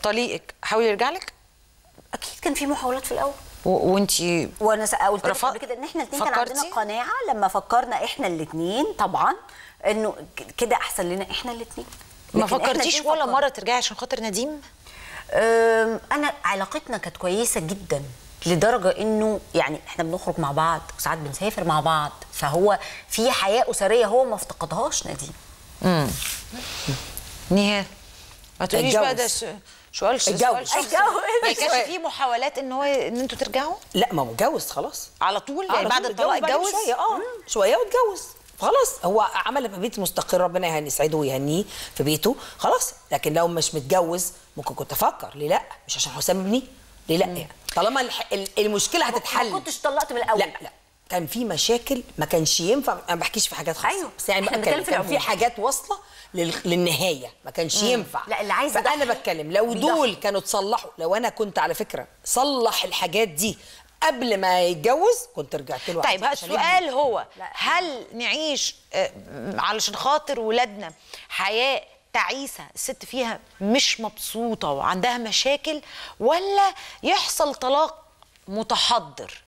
طليقك حاول يرجع لك اكيد كان في محاولات في الاول وانتي وانا س- قلت لك رفض- قبل كده ان احنا الاثنين كان عندنا فكرتي؟ قناعه لما فكرنا احنا الاثنين طبعا انه ك- كده احسن لنا احنا الاثنين ما فكرتيش ولا مره ترجعي عشان خاطر نديم أم، انا علاقتنا كانت كويسه جدا لدرجه انه يعني احنا بنخرج مع بعض وساعات بنسافر مع بعض فهو في حياه اسريه هو ما افتقدهاش نديم نهاد ما تقوليش بقى ده اتجوز. س- سؤال سؤال اتجوز. شخصي اتجوز. ما كانش في محاولات ان هو ان انتوا ترجعوا لا ما هو اتجوز خلاص على طول آه، يعني بعد اتجوز الطلاق بعد اتجوز شويه اه شويه واتجوز خلاص هو عمل في بيت مستقر ربنا يهني يسعده ويهنيه في بيته خلاص لكن لو مش متجوز ممكن كنت افكر ليه لا مش عشان حسام ابني ليه لا يعني طالما الح- ال- المشكله هتتحل ما كنتش طلقت من الاول لا لا كان في مشاكل ما كانش ينفع انا ما بحكيش في حاجات خاصه أيوة. بس يعني إحنا بتكلم بنتكلم في كان في العموم. حاجات واصله لل... للنهايه ما كانش ينفع لا، اللي عايز فانا يضحي بتكلم لو بيضحي. دول كانوا تصلحوا لو انا كنت على فكره صلح الحاجات دي قبل ما يتجوز كنت رجعت له طيب عشان السؤال هو لا. هل نعيش آه، علشان خاطر ولادنا حياه تعيسه الست فيها مش مبسوطه وعندها مشاكل ولا يحصل طلاق متحضر